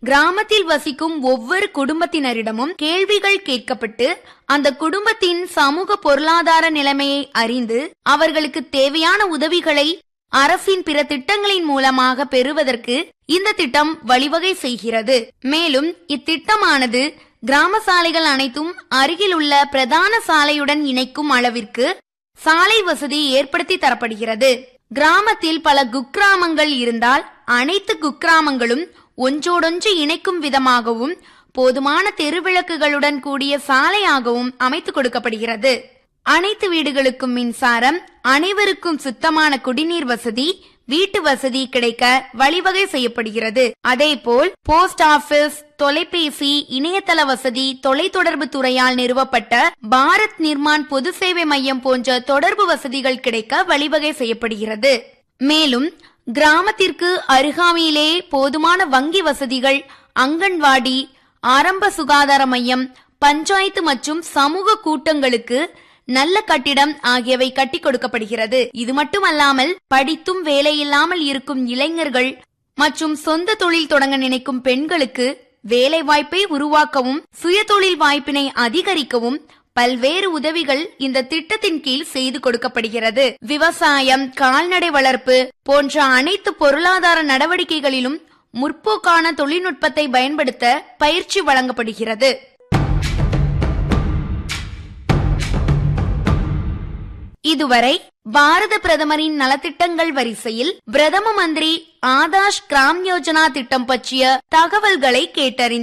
கிராமத்தில் வசிக்கும் ஒவ்வொரு குடும்பத்தினரிடமும் கேள்விகள் கேட்கப்பட்டு அந்த குடும்பத்தின் சமூக பொருளாதார நிலைமையை அறிந்து அவர்களுக்கு தேவையான உதவிகளை அரசின் பிற திட்டங்களின் மூலமாக பெறுவதற்கு இந்த திட்டம் வழிவகை செய்கிறது மேலும் இத்திட்டமானது கிராம சாலைகள் அனைத்தும் அருகில் உள்ள பிரதான சாலையுடன் இணைக்கும் அளவிற்கு சாலை வசதி ஏற்படுத்தி தரப்படுகிறது கிராமத்தில் பல குக்கிராமங்கள் இருந்தால் அனைத்து குக்கிராமங்களும் ஒன்றோடொன்று இணைக்கும் விதமாகவும் போதுமான தெருவிளக்குகளுடன் கூடிய சாலையாகவும் அமைத்து கொடுக்கப்படுகிறது அனைத்து வீடுகளுக்கும் மின்சாரம் அனைவருக்கும் சுத்தமான குடிநீர் வசதி வீட்டு வசதி கிடைக்க வழிவகை செய்யப்படுகிறது அதேபோல் போஸ்ட் ஆபீஸ் தொலைபேசி இணையதள வசதி தொலைத்தொடர்பு துறையால் நிறுவப்பட்ட பாரத் நிர்மான் பொது சேவை மையம் போன்ற தொடர்பு வசதிகள் கிடைக்க வழிவகை செய்யப்படுகிறது மேலும் கிராமத்திற்கு அருகாமையிலே போதுமான வங்கி வசதிகள் அங்கன்வாடி ஆரம்ப சுகாதார மையம் பஞ்சாயத்து மற்றும் சமூக கூட்டங்களுக்கு நல்ல கட்டிடம் ஆகியவை கட்டி கொடுக்கப்படுகிறது இது மட்டுமல்லாமல் படித்தும் வேலையில்லாமல் இருக்கும் இளைஞர்கள் மற்றும் சொந்த தொழில் தொடங்க நினைக்கும் பெண்களுக்கு வேலை வாய்ப்பை உருவாக்கவும் சுயதொழில் வாய்ப்பினை அதிகரிக்கவும் பல்வேறு உதவிகள் இந்த திட்டத்தின் கீழ் செய்து கொடுக்கப்படுகிறது விவசாயம் கால்நடை வளர்ப்பு போன்ற அனைத்து பொருளாதார நடவடிக்கைகளிலும் முற்போக்கான தொழில்நுட்பத்தை பயன்படுத்த பயிற்சி வழங்கப்படுகிறது இதுவரை பாரத பிரதமரின் நலத்திட்டங்கள் வரிசையில் பிரதம மந்திரி ஆதாஷ் கிராம் யோஜனா திட்டம் பற்றிய தகவல்களை கேட்டறிந்தோம்